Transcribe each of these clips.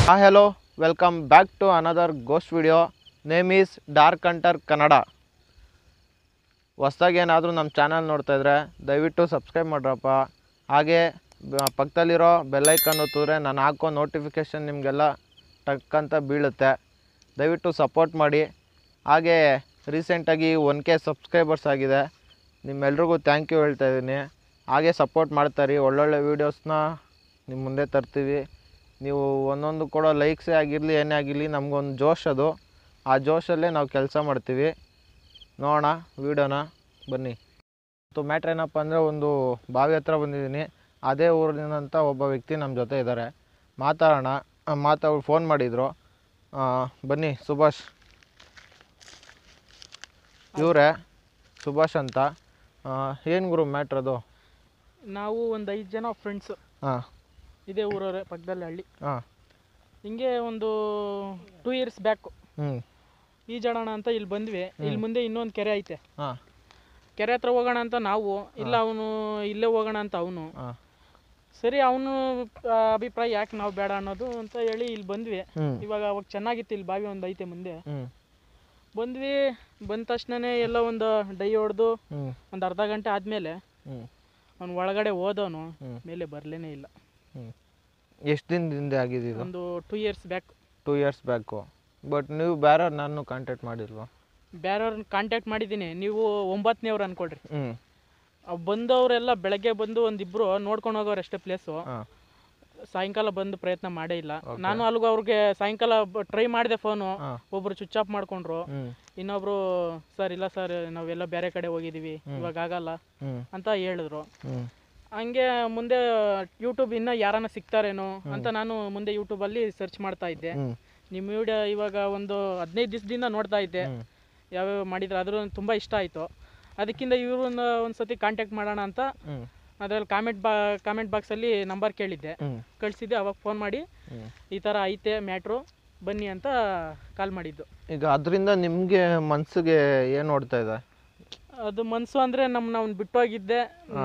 Hi hello welcome back to another ghost video name is dark hunter Kannada ಹೊಸ್ದಾಗಿ ಏನಾದರೂ ನಮ್ಮ channel ನೋಡ್ತಾ ಇದ್ರೆ ದಯವಿಟ್ಟು ಸಬ್ಸ್ಕ್ರೈಬ್ ಮಾಡ್ರಪ್ಪ ಹಾಗೆ ಬ- ಪಕ್ಕದಲ್ಲಿರೋ ಬೆಲ್ಲೈಕನ್ ಒತ್ತಿದ್ರೆ ನಾನು ಹಾಕೋ ನೋಟಿಫಿಕೇಷನ್ ನಿಮಗೆಲ್ಲ ಟಕ್ ಅಂತ ಬೀಳುತ್ತೆ ದಯವಿಟ್ಟು ಸಪೋರ್ಟ್ ಮಾಡಿ ಹಾಗೆ ರೀಸೆಂಟಾಗಿ ಒನ್ ಕೆ ಸಬ್ಸ್ಕ್ರೈಬರ್ಸ್ ಆಗಿದೆ ನಿಮ್ಮೆಲ್ರಿಗೂ ಥ್ಯಾಂಕ್ ಯು ಹೇಳ್ತಾ ಇದ್ದೀನಿ ಹಾಗೆ ಸಪೋರ್ಟ್ ಮಾಡ್ತಾರಿ ಒಳ್ಳೊಳ್ಳೆ ವೀಡಿಯೋಸ್ನ ನಿಮ್ಮ ಮುಂದೆ ತರ್ತೀವಿ ನೀವು ಒಂದೊಂದು ಕೊಡೋ ಲೈಕ್ಸೇ ಆಗಿರಲಿ ಏನೇ ಆಗಿರಲಿ ನಮಗೊಂದು ಜೋಶ್ ಅದು ಆ ಜೋಶಲ್ಲೇ ನಾವು ಕೆಲಸ ಮಾಡ್ತೀವಿ ನೋಡೋಣ ವೀಡಿಯೋನ ಬನ್ನಿ ಮತ್ತು ಮ್ಯಾಟ್ರ್ ಏನಪ್ಪ ಅಂದರೆ ಒಂದು ಬಾವಿ ಹತ್ರ ಬಂದಿದ್ದೀನಿ ಅದೇ ಊರಿನಂಥ ಒಬ್ಬ ವ್ಯಕ್ತಿ ನಮ್ಮ ಜೊತೆ ಇದ್ದಾರೆ ಮಾತಾಡೋಣ ಮಾತಾಡಿ ಫೋನ್ ಮಾಡಿದರು ಬನ್ನಿ ಸುಭಾಷ್ ಇವರೇ ಸುಭಾಷ್ ಅಂತ ಏನು ಗುರು ಮ್ಯಾಟ್ರ್ ಅದು ನಾವು ಒಂದು ಐದು ಜನ ಫ್ರೆಂಡ್ಸ್ ಹಾಂ ಇದೇ ಊರವರೇ ಪಕ್ಕದಲ್ಲಿ ಹಳ್ಳಿ ಹಾಂ ಹಿಂಗೆ ಒಂದು ಟೂ ಇಯರ್ಸ್ ಬ್ಯಾಕ್ ಹ್ಞೂ ಈಜಾಡೋಣ ಅಂತ ಇಲ್ಲಿ ಬಂದ್ವಿ ಇಲ್ಲಿ ಮುಂದೆ ಇನ್ನೊಂದು ಕೆರೆ ಐತೆ ಹಾಂ ಕೆರೆ ಹತ್ರ ಹೋಗೋಣ ಅಂತ ನಾವು ಇಲ್ಲ ಅವನು ಇಲ್ಲೇ ಹೋಗೋಣ ಅಂತ ಅವನು ಹಾಂ ಸರಿ ಅವನು ಅಭಿಪ್ರಾಯ ಯಾಕೆ ನಾವು ಬೇಡ ಅನ್ನೋದು ಅಂತ ಹೇಳಿ ಇಲ್ಲಿ ಬಂದ್ವಿ ಹ್ಞೂ ಇವಾಗ ಅವಾಗ ಚೆನ್ನಾಗಿತ್ತು ಇಲ್ಲಿ ಬಾವಿ ಒಂದು ಐತೆ ಮುಂದೆ ಹ್ಞೂ ಬಂದ್ವಿ ಬಂದ ತಕ್ಷಣನೇ ಎಲ್ಲ ಒಂದು ಡೈ ಹೊಡೆದು ಹ್ಞೂ ಒಂದು ಅರ್ಧ ಗಂಟೆ ಆದಮೇಲೆ ಹ್ಞೂ ಅವ್ನು ಒಳಗಡೆ ಹೋದವನು ಹ್ಮ್. ಮೇಲೆ ಬರಲೇನೇ ಇಲ್ಲ ಹ್ಞೂ ಎಷ್ಟು ದಿನದಿಂದ ಆಗಿದೆ ಇದು ಒಂದು two years back two years back but ನೀವು ಬೇರೆ ನಾನು ಕಾಂಟ್ಯಾಕ್ಟ್ ಮಾಡಿಲ್ವಾ ಬೇರೆಯವ್ರನ್ನ ಕಾಂಟ್ಯಾಕ್ಟ್ ಮಾಡಿದ್ದೀನಿ ನೀವು ಒಂಬತ್ತನೇವ್ರು ಅನ್ಕೊಳ್ರಿ ಹ್ಞೂ ಅವ್ ಬಂದವರೆಲ್ಲ ಬೆಳಗ್ಗೆ ಬಂದು ಒಂದಿಬ್ರು ನೋಡ್ಕೊಂಡು ಹೋಗೋರು ಅಷ್ಟೇ ಪ್ಲೇಸು ಹಾಂ ಸಾಯಂಕಾಲ ಬಂದು ಪ್ರಯತ್ನ ಮಾಡೇ ಇಲ್ಲ ನಾನು ಅಲ್ಲಿಗೂ ಅವ್ರಿಗೆ ಸಾಯಂಕಾಲ ಟ್ರೈ ಮಾಡಿದೆ ಫೋನು ಹಾಂ ಒಬ್ರು ಸ್ವಿಚ್ ಆಫ್ ಮಾಡ್ಕೊಂಡ್ರು ಹ್ಞೂ ಇನ್ನೊಬ್ರು ಸರ್ ಇಲ್ಲ ಸರ್ ನಾವೆಲ್ಲ ಬೇರೆ ಕಡೆ ಹೋಗಿದ್ದೀವಿ ಇವಾಗ ಆಗಲ್ಲ ಹ್ಞೂ ಅಂತ ಹೇಳಿದ್ರು ಹ್ಞೂ ಹಂಗೆ ಮುಂದೆ ಯೂಟ್ಯೂಬ್ ಇನ್ನ ಯಾರನ್ನ ಸಿಗ್ತಾರೇನೋ ಅಂತ ನಾನು ಮುಂದೆ ಯೂಟ್ಯೂಬಲ್ಲಿ ಸರ್ಚ್ ಮಾಡ್ತಾ ಇದ್ದೆ ಹ್ಞೂ ನಿಮ್ಮ ವಿಡಿಯೋ ಇವಾಗ ಒಂದು ಹದಿನೈದು ದಿವಸದಿಂದ ನೋಡ್ತಾ ಇದ್ದೆ ಹ್ಞೂ ಯಾವ್ಯಾವ ಮಾಡಿದ್ರು ಅದ್ರ ತುಂಬ ಇಷ್ಟ ಆಯಿತು ಅದಕ್ಕಿಂತ ಇವ್ರನ್ನ ಒಂದು ಸತಿ ಕಾಂಟ್ಯಾಕ್ಟ್ ಮಾಡೋಣ ಅಂತ ಹ್ಞೂ ಅದರಲ್ಲಿ ಕಾಮೆಂಟ್ ಬಾ ಕಾಮೆಂಟ್ ಬಾಕ್ಸಲ್ಲಿ ನಂಬರ್ ಕೇಳಿದ್ದೆ ಹ್ಞೂ ಕಳಿಸಿದ್ದೆ ಅವಾಗ ಫೋನ್ ಮಾಡಿ ಹ್ಞೂ ಈ ಥರ ಐತೆ ಮ್ಯಾಟ್ರು ಬನ್ನಿ ಅಂತ ಕಾಲ್ ಮಾಡಿದ್ದು ಈಗ ಅದರಿಂದ ನಿಮಗೆ ಮನಸ್ಸಿಗೆ ಏನು ಓಡ್ತಾ ಇದೆ ಅದು ಮನಸ್ಸು ಅಂದರೆ ನಮ್ಮ ನಾವು ಬಿಟ್ಟೋಗಿದ್ದೆ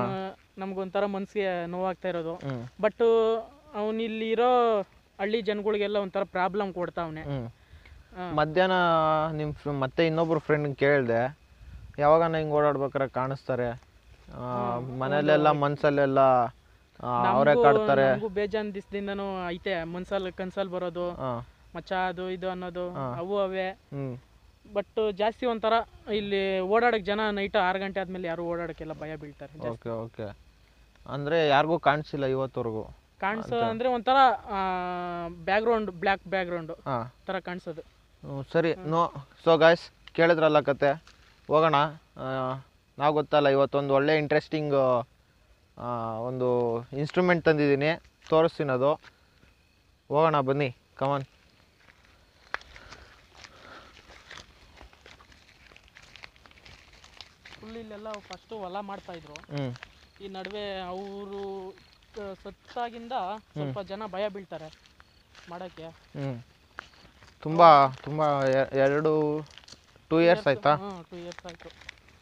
ನಮ್ಗೊಂಥರ ಮನಸ್ಸಿಗೆ ನೋವಾಗ್ತಾ ಇರೋದು ಹ್ಞೂ ಬಟ್ ಅವನು ಇಲ್ಲಿರೋ ಹಳ್ಳಿ ಜನಗಳಿಗೆಲ್ಲ ಒಂಥರ ಪ್ರಾಬ್ಲಮ್ ಕೊಡ್ತಾವನೆ ಹ್ಞೂ ಮಧ್ಯಾಹ್ನ ನಿಮ್ಮ ಮತ್ತೆ ಇನ್ನೊಬ್ರು ಫ್ರೆಂಡ್ ಕೇಳಿದೆ ಯಾವಾಗನ ಹಿಂಗೆ ಓಡಾಡ್ಬೇಕಾರೆ ಕಾಣಿಸ್ತಾರೆ ಆ, ಮನೇಲೆಲ್ಲ ಮನ್ಸಲ್ಲೆಲ್ಲ ಅವರೇ ಕಾಡ್ತಾರೆ ನಮಗೂ ಬೇಜಾನ್ ದಿವಸದಿಂದನೂ ಐತೆ ಮನ್ಸಲ್ಲಿ ಕನ್ಸಲ್ಲಿ ಬರೋದು ಹಾಂ ಮಚ್ಚ ಅದು ಇದು ಅನ್ನೋದು ಅವು ಅವೇ ಹ್ಞೂ ಬಟ್ ಜಾಸ್ತಿ ಒಂಥರ ಇಲ್ಲಿ ಓಡಾಡಕ್ಕೆ ಜನ ನೈಟ್ ಆರು ಗಂಟೆ ಆದ್ಮೇಲೆ ಯಾರು ಓಡಾಡಕ್ಕೆಲ್ಲ ಭಯ ಬೀಳ್ತಾರೆ ಜಾಸ್ತಿ ಓಕೆ ಓಕೆ ಅಂದರೆ ಯಾರಿಗೂ ಕಾಣಿಸಿಲ್ಲ ಇವತ್ತವರೆಗೂ ಕಾಣಿಸೋ ಅಂದ್ರೆ ಒಂಥರ ಬ್ಯಾಕ್ಗ್ರೌಂಡ್ ಬ್ಲ್ಯಾಕ್ ಬ್ಯಾಕ್ಗ್ರೌಂಡು ಹಾಂ ಥರ ಕಾಣಿಸೋದು ಸರಿ ನೋ ಸೊ ಗಾಯ್ಸ್ ಕೇಳಿದ್ರಲ್ಲ ಕತೆ ಹೋಗೋಣ ನಾವು ಗೊತ್ತಲ್ಲ ಇವತ್ತೊಂದು ಒಳ್ಳೆ ಇಂಟ್ರೆಸ್ಟಿಂಗ್ ಒಂದು ಇನ್ಸ್ಟ್ರೂಮೆಂಟ್ ತಂದಿದ್ದೀನಿ ತೋರಿಸ್ತೀನಿ ಅದು ಹೋಗೋಣ ಬನ್ನಿ ಕಮನ್ ಫುಲ್ ಇಲ್ಲೆಲ್ಲ ಫಸ್ಟು ಹೊಲ ಮಾಡ್ತಾ ಇದ್ರು ಹ್ಞೂ ಈ ನಡುವೆ ಅವರು ಸತ್ತಾಗಿಂದ ಸ್ವಲ್ಪ ಜನ ಭಯ ಬೀಳ್ತಾರೆ ಮಾಡೋಕ್ಕೆ ಹ್ಞೂ ತುಂಬ ತುಂಬ ಎ- ಎರಡು ಟೂ ಇಯರ್ಸ್ ಆಯ್ತಾ ಹ್ಞೂ ಟೂ ಇಯರ್ಸ್ ಆಯಿತು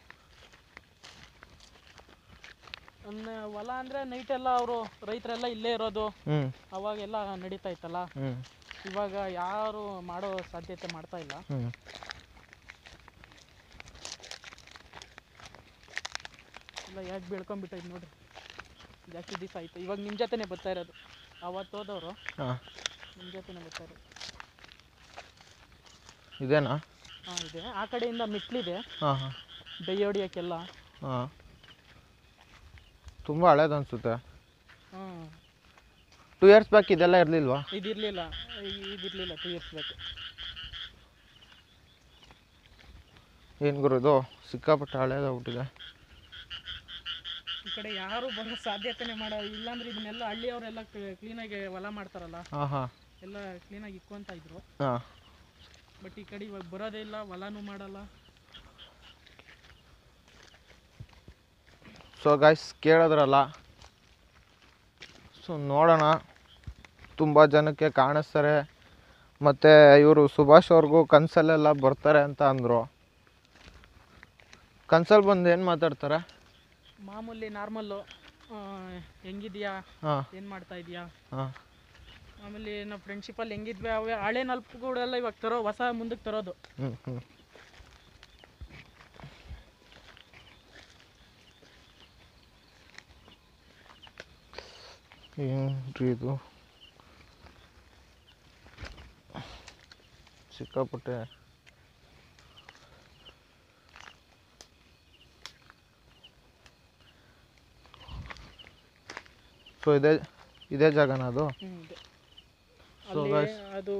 ಹೊಲ ಅಂದರೆ ನೈಟೆಲ್ಲ ಅವರು ರೈತರೆಲ್ಲ ಇಲ್ಲೇ ಇರೋದು ಹ್ಞೂ ಅವಾಗೆಲ್ಲ ನಡೀತಾ ಇತ್ತಲ್ಲ ಹ್ಞೂ ಇವಾಗ ಯಾರು ಮಾಡೋ ಸಾಧ್ಯತೆ ಮಾಡ್ತಾ ಇಲ್ಲ ಹ್ಞೂ ಇಲ್ಲ ಯಾಕೆ ಬೆಳ್ಕೊಂಬಿಟ್ಟೈತೆ ನೋಡ್ರಿ ಜಾಸ್ತಿ ದಿವಸ ಆಯಿತು ಇವಾಗ ನಿಮ್ಮ ಜೊತೆನೇ ಬರ್ತಾ ಇರೋದು ಅವತ್ತು ಹೋದವರು ಹಾಂ ನಿಮ್ಮ ಜೊತೆನೇ ಬರ್ತಾ ಇರೋದು ಇದೇನಾ ಹಾಂ ಇದೆ ಆ ಕಡೆಯಿಂದ ಮೆಟ್ಲಿದೆ ಹಾಂ ಹಾಂ ಡೈ ಹೊಡಿಯೋಕ್ಕೆಲ್ಲ ಹಾಂ ತುಂಬ ಹಳೇದು ಅನಿಸುತ್ತೆ ಹ್ಞೂ ಟೂ ಇಯರ್ಸ್ ಬ್ಯಾಕ್ ಇದೆಲ್ಲ ಇರಲಿಲ್ವಾ ಇದಿರಲಿಲ್ಲ ಇದಿರಲಿಲ್ಲ ಟೂ ಇಯರ್ಸ್ ಬೇಕು ಏನು ಗುರು ಇದು ಸಿಕ್ಕಾಪಟ್ಟೆ ಹಳೇದಾಗ್ಬಿಟ್ಟಿದೆ ಈ ಕಡೆ ಯಾರು ಬರೋ ಸಾಧ್ಯತೆನೇ ಮಾಡೋ ಇಲ್ಲಾಂದ್ರೆ ಇದನ್ನೆಲ್ಲ ಹಳ್ಳಿಯವರೆಲ್ಲ ಕ್ಲೀನಾಗಿ ಹೊಲ ಮಾಡ್ತಾರಲ್ಲ ಹಾಂ ಹಾಂ ಎಲ್ಲ ಕ್ಲೀನಾಗಿ ಇಕ್ಕೊಂತ ಇದ್ರು ಹಾಂ ಬಟ್ ಈ ಕಡೆ ಇವಾಗ ಬರೋದೇ ಇಲ್ಲ ಹೊಲನೂ ಮಾಡಲ್ಲ ಸೊ ಗಾಯ್ಸ್ ಕೇಳಿದ್ರಲ್ಲ ಸೊ ನೋಡೋಣ ತುಂಬ ಜನಕ್ಕೆ ಕಾಣಿಸ್ತಾರೆ ಮತ್ತು ಇವರು ಸುಭಾಷ್ ಅವ್ರಿಗೂ ಕನಸಲ್ಲೆಲ್ಲ ಬರ್ತಾರೆ ಅಂತ ಅಂದರು ಕನ್ಸಲ್ಲಿ ಬಂದು ಏನು ಮಾತಾಡ್ತಾರೆ ಮಾಮೂಲಿ ನಾರ್ಮಲ್ಲು ಹೆಂಗಿದ್ಯಾ ಹಾಂ ಏನು ಮಾಡ್ತಾ ಇದೀಯಾ ಹಾಂ ಆಮೇಲೆ ನಾವು ಫ್ರೆಂಡ್ಶಿಪ್ಪಲ್ಲಿ ಹೆಂಗಿದ್ವಿ ಅವೇ ಹಳೆ ನಲ್ಪುಗಳೆಲ್ಲ ಇವಾಗ ತರೋ ಹೊಸ ಮುಂದಕ್ಕೆ ತರೋದು ಹ್ಞೂ ಹ್ಞೂ ಏನ್ರಿ ಇದು ಸಿಕ್ಕಾಪಟ್ಟೆ ಸೊ ಇದೇ ಇದೇ ಜಾಗನ ಅದು ಹ್ಞೂ ಇದೆ So ಅಲ್ಲಿ guys- ಅದು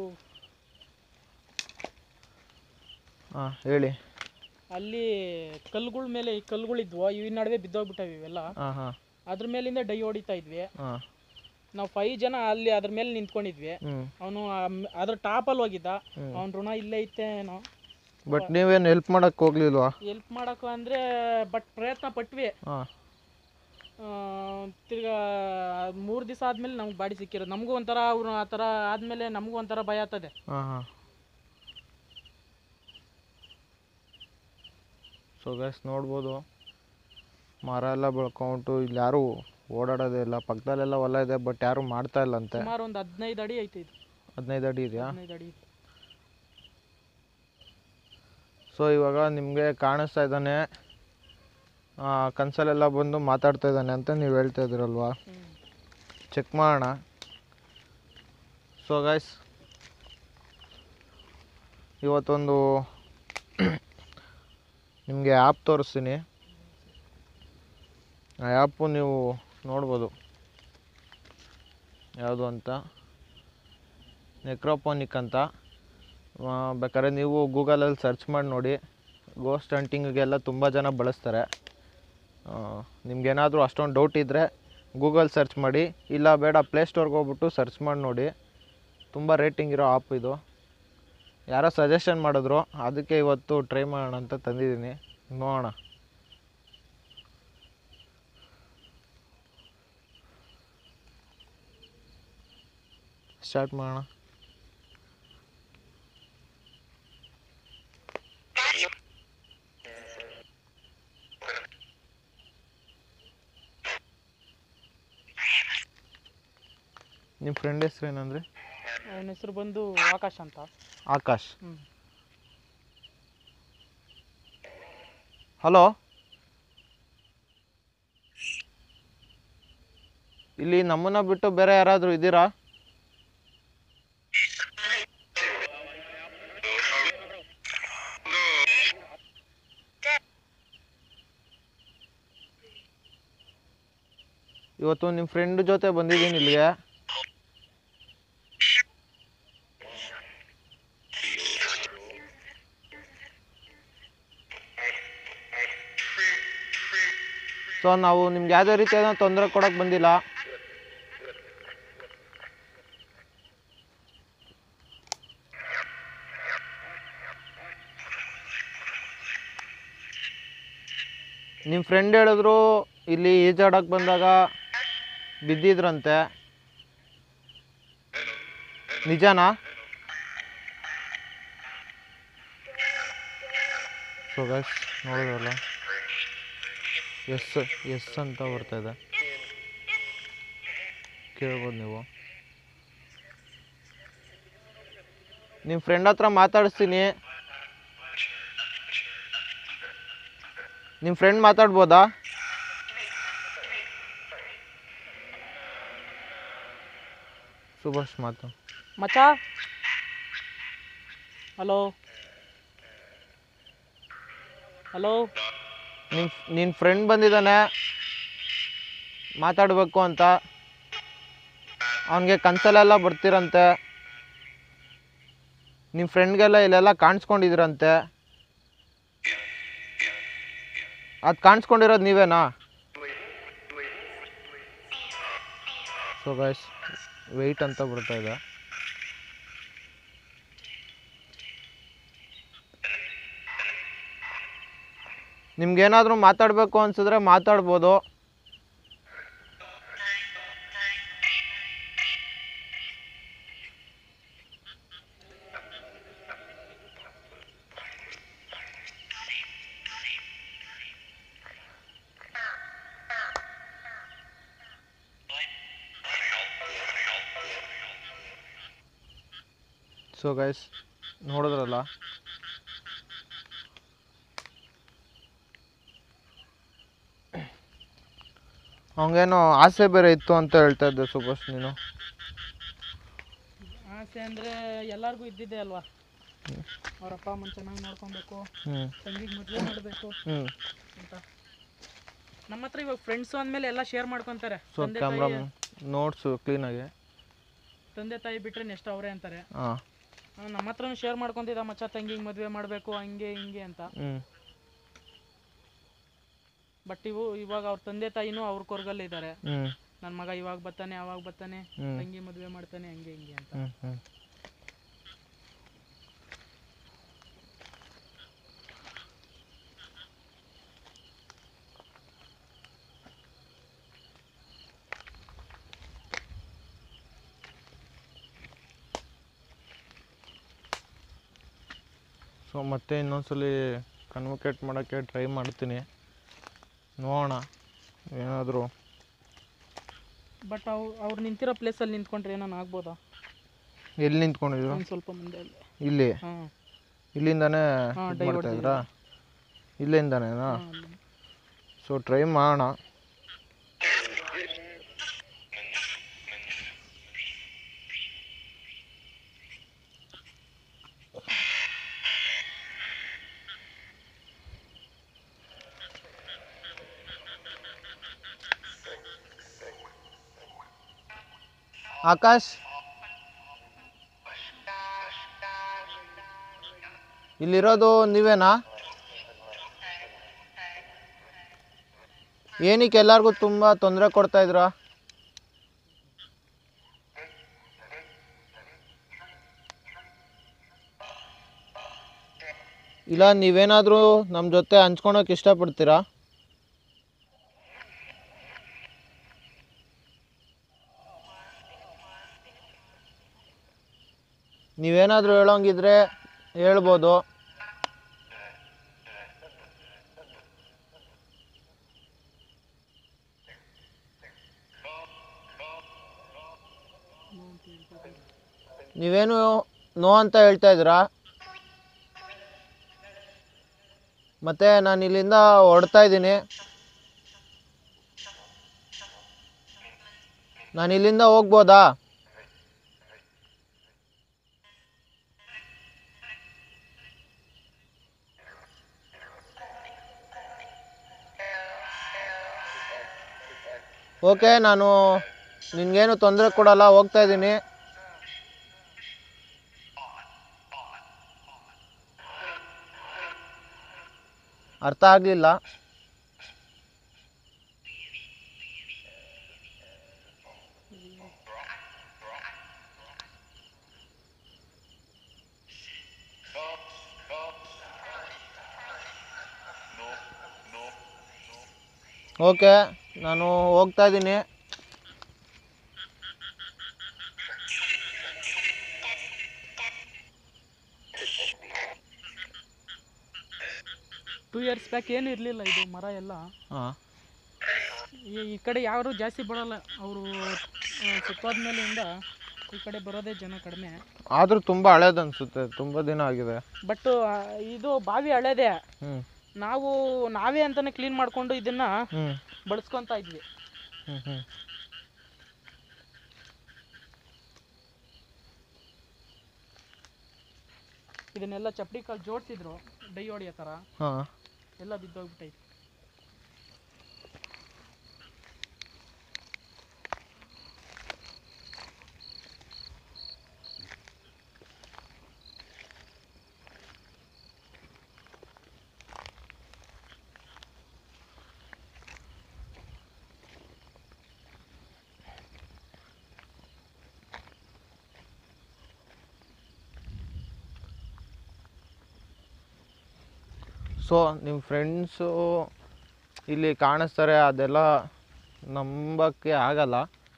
ಹಾಂ ಹೇಳಿ ಅಲ್ಲಿ ಕಲ್ಲುಗಳ ಮೇಲೆ ಈ ಕಲ್ಲುಗಳಿದ್ವು ಇವ್ ನಡುವೆ ಬಿದ್ದೋಗ್ಬಿಟ್ಟವು ಇವೆಲ್ಲ ಹಾಂ ಹಾಂ ಅದ್ರ ಮೇಲಿಂದ ಡೈ ಹೊಡಿತಾ ಇದ್ವಿ ಹಾಂ ನಾವು ಫೈವ್ ಜನ ಅಲ್ಲಿ ಅದ್ರ ಮೇಲೆ ನಿಂತ್ಕೊಂಡಿದ್ವಿ ಹ್ಞೂ ಅವನು ಅದ್ರ ಟಾಪಲ್ಲಿ ಹೋಗಿದ್ದ ಹ್ಮ್. ಅವ್ನ ಋಣ ಇಲ್ಲೇ ಐತೆ ಏನೋ ಬಟ್ ನೀವೇನು ಹೆಲ್ಪ್ ಮಾಡಕ್ಕೆ ಹೋಗ್ಲಿಲ್ವಾ ಹೆಲ್ಪ್ ಮಾಡೋಕೆ ಅಂದರೆ ಬಟ್ ಪ್ರಯತ್ನ ಪಟ್ವಿ ಹಾಂ ಆ, ತಿರ್ಗಾ ಮೂರು ದಿವಸ ಆದಮೇಲೆ ನಮ್ಗೆ ಬಾಡಿ ಸಿಕ್ಕಿರೋದು ನಮಗೂ ಒಂಥರ ಅವ್ರು ಆ ಥರ ಆದಮೇಲೆ ನಮಗೂ ಒಂಥರ ಭಯ ಆಗ್ತದೆ ಹಾಂ ಹಾಂ ಸೊ ಗೈಸ್ ನೋಡ್ಬೋದು ಮರ ಎಲ್ಲ ಬೆಳ್ಕೊಂಡು ಇಲ್ಲಿ ಯಾರು ಓಡಾಡೋದೇ ಇಲ್ಲ ಪಕ್ಕದಲ್ಲೆಲ್ಲ ಹೊಲ ಇದೆ ಬಟ್ ಯಾರು ಮಾಡ್ತಾ ಇಲ್ಲಂತೆ ಸುಮಾರು ಒಂದು ಹದಿನೈದು ಅಡಿ ಐತೆ ಇದು ಹದಿನೈದು ಅಡಿ ಇದೆಯಾ ಹದಿನೈದು ಅಡಿ ಇದೆ. ಸೊ ಇವಾಗ ನಿಮಗೆ ಕಾಣಿಸ್ತಾ ಇದ್ದಾನೆ ಕನ್ಸಲ್ಲೆಲ್ಲ ಬಂದು ಮಾತಾಡ್ತಾ ಇದ್ದಾನೆ ಅಂತ ನೀವು ಹೇಳ್ತಾ ಇದ್ದೀರಲ್ವಾ ಹ್ಮ್. ಚೆಕ್ ಮಾಡೋಣ ಸೊ ಗೈಸ್ ಇವತ್ತೊಂದು ನಿಮಗೆ ಆ್ಯಪ್ ತೋರಿಸ್ತೀನಿ ಆ ಆ್ಯಪು ನೀವು ನೋಡ್ಬೋದು ಯಾವುದು ಅಂತ ನೆಕ್ರೋಪೋನಿಕ್ ಅಂತ ಆ, ಬೇಕಾದ್ರೆ ನೀವು ಗೂಗಲಲ್ಲಿ ಸರ್ಚ್ ಮಾಡಿ ನೋಡಿ ಗೋಸ್ಟ್ ಹಂಟಿಂಗಿಗೆಲ್ಲ ತುಂಬ ಜನ ಬಳಸ್ತಾರೆ ನಿಮ್ಗೇನಾದರೂ ಅಷ್ಟೊಂದು ಡೌಟ್ ಇದ್ದರೆ ಗೂಗಲ್ ಸರ್ಚ್ ಮಾಡಿ ಇಲ್ಲ ಬೇಡ ಪ್ಲೇಸ್ಟೋರ್ಗೆ ಹೋಗ್ಬಿಟ್ಟು ಸರ್ಚ್ ಮಾಡಿ ನೋಡಿ ತುಂಬ ರೇಟಿಂಗ್ ಇರೋ ಆಪ್ ಇದು ಯಾರೋ ಸಜೆಷನ್ ಮಾಡಿದ್ರು ಅದಕ್ಕೆ ಇವತ್ತು ಟ್ರೈ ಮಾಡೋಣ ಅಂತ ತಂದಿದ್ದೀನಿ ನೋಡೋಣ ಸ್ಟಾರ್ಟ್ ಮಾಡೋಣ ನಿಮ್ಮ ಫ್ರೆಂಡ್ ಹೆಸ್ರು ಏನಂದರೆ ಅವನ ಹೆಸರು ಬಂದು ಆಕಾಶ್ ಅಂತ ಆಕಾಶ್ ಹ್ಞೂ ಹಲೋ ಇಲ್ಲಿ ನಮ್ಮನ್ನ ಬಿಟ್ಟು ಬೇರೆ ಯಾರಾದರೂ ಇದ್ದೀರಾ ಇವತ್ತು ನಿಮ್ಮ ಫ್ರೆಂಡ್ ಜೊತೆ ಬಂದಿದ್ದೀನಿ ಇಲ್ಲಿಗೆ ಸೊ ನಾವು ನಿಮ್ಗೆ ಯಾವುದೇ ರೀತಿಯಾದ ತೊಂದರೆ ಕೊಡೋಕೆ ಬಂದಿಲ್ಲ ನಿಮ್ಮ ಫ್ರೆಂಡ್ ಹೇಳಿದ್ರು ಇಲ್ಲಿ ಈಜಾಡಕ್ಕೆ ಬಂದಾಗ ಬಿದ್ದಿದ್ರಂತೆ ನಿಜನಾ ಸೊ ಗೈಸ್ ನೋಡಿದ್ರಲ್ಲ ಎಸ್ ಎಸ್ ಅಂತ ಬರ್ತಾ ಇದೆ ಕೇಳ್ಬೋದು ನೀವು ನಿಮ್ಮ ಫ್ರೆಂಡ್ ಹತ್ರ ಮಾತಾಡಿಸ್ತೀನಿ ನಿಮ್ಮ ಫ್ರೆಂಡ್ ಮಾತಾಡ್ಬೋದಾ ಸುಭಾಷ್ ಮಾತು ಮಚ್ಚ ಹಲೋ ಹಲೋ ನಿನ್ ನಿನ್ನ ಫ್ರೆಂಡ್ ಬಂದಿದ್ದಾನೆ ಮಾತಾಡಬೇಕು ಅಂತ ಅವನಿಗೆ ಕನ್ಸಲೆಲ್ಲ ಬರ್ತಿರಂತೆ ನಿಮ್ಮ ಫ್ರೆಂಡ್ಗೆಲ್ಲ ಇಲ್ಲೆಲ್ಲ ಕಾಣಿಸ್ಕೊಂಡಿದ್ದೀರಂತೆ ಅದು ಕಾಣಿಸ್ಕೊಂಡಿರೋದು ನೀವೇನಾ ಸೊ ಗೈಸ್ ವೆಯ್ಟ್ ಅಂತ ಬರ್ತಾ ಇದೆ ನಿಮ್ಗೇನಾದರೂ ಮಾತಾಡಬೇಕು ಅನ್ಸಿದ್ರೆ ಮಾತಾಡ್ಬೋದು ಸೊ ಗೈಸ್ ನೋಡಿದ್ರಲ್ಲ ಅವಂಗೇನೋ ಆಸೆ ಬೇರೆ ಇತ್ತು ಅಂತ ಹೇಳ್ತಾ ಇದ್ದೆ ಸುಭಾಷ್ ನೀನು ಆಸೆ ಅಂದರೆ ಎಲ್ಲರಿಗೂ ಇದ್ದಿದ್ದೆ ಅಲ್ವಾ ಅವ್ರ ಅಪ್ಪ ಅಮ್ಮನ ಚೆನ್ನಾಗಿ ನೋಡ್ಕೊಬೇಕು ಹ್ಞೂ ತಂಗಿಗೆ ಮದುವೆ ಮಾಡಬೇಕು ಹ್ಞೂ ಅಂತ ನಮ್ಮ ಹತ್ರ ಇವಾಗ ಫ್ರೆಂಡ್ಸು ಅಂದಮೇಲೆ ಎಲ್ಲ ಶೇರ್ ಮಾಡ್ಕೊತಾರೆ ಸೊ ತಂದೆ ಕ್ಯಾಮ್ರಾ ತಾಯಿ ನೋಟ್ಸು ಕ್ಲೀನಾಗಿ ತಂದೆ ತಾಯಿ ಬಿಟ್ಟರೆ ನೆಕ್ಸ್ಟ್ ಅವರೇ ಅಂತಾರೆ ಹಾಂ ಆ, ನಮ್ಮ ಹತ್ರನೂ ಶೇರ್ ಮಾಡ್ಕೊತಿದ್ದ ಮಚ್ಚ ತಂಗಿಗೆ ಮದುವೆ ಮಾಡಬೇಕು ಹಂಗೆ ಹಿಂಗೆ ಅಂತ ಹ್ಞೂ ಬಟ್ ಇವು ಇವಾಗ ಅವ್ರ ತಂದೆ ತಾಯಿನೂ ಅವ್ರ ಕೊರ್ಗಲ್ಲಿ ಇದ್ದಾರೆ ಹ್ಞೂ ನನ್ನ ಮಗ ಇವಾಗ ಬರ್ತಾನೆ ಅವಾಗ ಬರ್ತಾನೆ ಹ್ಞೂ ತಂಗಿ ಮದುವೆ ಮಾಡ್ತಾನೆ ಹಂಗೆ ಹಿಂಗೆ ಅಂತ ಹ್ಞೂ ಹ್ಞೂ ಸೊ ಮತ್ತೆ ಇನ್ನೊಂದ್ಸಲಿ ಕನ್ವೊಕೇಟ್ ಮಾಡೋಕ್ಕೆ ಟ್ರೈ ಮಾಡ್ತೀನಿ ನೋಡೋಣ ಏನಾದರೂ ಬಟ್ ಅವ್ ಅವ್ರು ನಿಂತಿರೋ ಪ್ಲೇಸಲ್ಲಿ ನಿಂತ್ಕೊಂಡ್ರೆ ಏನಾನ ಆಗ್ಬೋದಾ ಎಲ್ಲಿ ನಿಂತ್ಕೊಂಡಿದ್ರು ಒಂದು ಸ್ವಲ್ಪ ಮುಂದೆ ಅಲ್ಲಿ ಇಲ್ಲಿ ಹಾಂ ಇಲ್ಲಿಂದಾನೇ ಹಾ, ಇದ್ divert ಮಾಡ್ತಾ ಇದ್ರಾ ಇಲ್ಲಿಂದಾನೇನಾ ಅಲ್ಲಿ. ಸೊ ಟ್ರೈ ಮಾಡೋಣ ಆಕಾಶ್ ಇಲ್ಲಿರೋದು ನೀವೇನಾ ಏನಕ್ಕೆ ಎಲ್ಲರಿಗೂ ತುಂಬ ತೊಂದರೆ ಕೊಡ್ತಾ ಇದ್ರ ಇಲ್ಲ ನೀವೇನಾದರೂ ನಮ್ಮ ಜೊತೆ ಹಂಚ್ಕೊಳಕ್ಕೆ ಇಷ್ಟಪಡ್ತೀರಾ ನೀವೇನಾದರೂ ಹೇಳೋಂಗಿದ್ರೆ ಹೇಳ್ಬೋದು ನೀವೇನು ನೋ ಅಂತ ಹೇಳ್ತಾ ಇದ್ದೀರಾ ಮತ್ತೆ ನಾನು ಇಲ್ಲಿಂದ ಹೊರಡ್ತಾ ಇದ್ದೀನಿ ನಾನು ಇಲ್ಲಿಂದ ಹೋಗ್ಬೋದಾ ಓಕೆ ನಾನು ನಿನಗೇನು ತೊಂದರೆ ಕೊಡಲ್ಲ ಹೋಗ್ತಾ ಇದ್ದೀನಿ ಅರ್ಥ ಆಗಲಿಲ್ಲ ಓಕೆ ನಾನು ಹೋಗ್ತಾ ಇದ್ದೀನಿ ಟೂ ಇಯರ್ಸ್ ಬ್ಯಾಕ್ ಏನು ಇರಲಿಲ್ಲ ಇದು ಮರ ಎಲ್ಲ ಹಾಂ ಈ ಈ ಕಡೆ ಯಾರು ಜಾಸ್ತಿ ಬರೋಲ್ಲ ಅವರು ಸುತ್ತಾದ್ಮೇಲಿಂದ ಈ ಕಡೆ ಬರೋದೇ ಜನ ಕಡಿಮೆ ಆದರೂ ತುಂಬ ಹಳೇದು ಅನಿಸುತ್ತೆ ತುಂಬ ದಿನ ಆಗಿದೆ ಬಟ್ ಇದು ಬಾವಿ ಹಳೇದೇ ಹ್ಞೂ ನಾವು ನಾವೇ ಅಂತಾನೆ ಕ್ಲೀನ್ ಮಾಡ್ಕೊಂಡು ಇದನ್ನ ಹ್ಞೂ ಬಳಸ್ಕೊಂತ ಇದ್ವಿ ಹ್ಞೂ ಹ್ಞೂ ಇದನ್ನೆಲ್ಲ ಚಪ್ಪಡಿ ಕಾಲು ಜೋಡಿಸಿದ್ರು ಡೈ ಹೊಡಿಯೋ ಥರ ಹಾಂ ಎಲ್ಲ ಬಿದ್ದೋಗ್ಬಿಟ್ಟೈತೆ ಸೊ ನಿಮ್ಮ ಫ್ರೆಂಡ್ಸು ಇಲ್ಲಿ ಕಾಣಿಸ್ತಾರೆ ಅದೆಲ್ಲ ನಂಬಕ್ಕೆ ಆಗಲ್ಲ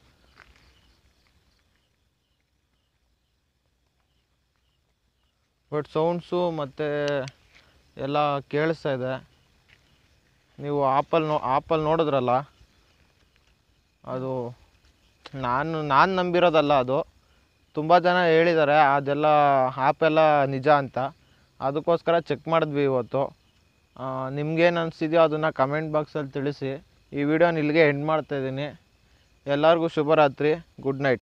ಬಟ್ ಸೌಂಡ್ಸು ಮತ್ತು ಎಲ್ಲ ಕೇಳಿಸ್ತಾ ಇದೆ ನೀವು ಆಪಲ್ ನೋ ಆಪಲ್ ನೋಡಿದ್ರಲ್ಲ ಅದು ನಾನು ನಾನು ನಂಬಿರೋದಲ್ಲ ಅದು ತುಂಬ ಜನ ಹೇಳಿದ್ದಾರೆ ಅದೆಲ್ಲ ಆ್ಯಪೆಲ್ಲ ನಿಜ ಅಂತ ಅದಕ್ಕೋಸ್ಕರ ಚೆಕ್ ಮಾಡಿದ್ವಿ ಇವತ್ತು ನಿಮ್ಗೇನು ಅನಿಸಿದೆಯೋ ಅದನ್ನು ಕಮೆಂಟ್ ಬಾಕ್ಸಲ್ಲಿ ತಿಳಿಸಿ ಈ ವಿಡಿಯೋನ ಇಲ್ಲಿಗೆ ಎಂಡ್ ಮಾಡ್ತಾಯಿದ್ದೀನಿ ಎಲ್ಲರಿಗೂ ಶುಭರಾತ್ರಿ ಗುಡ್ ನೈಟ್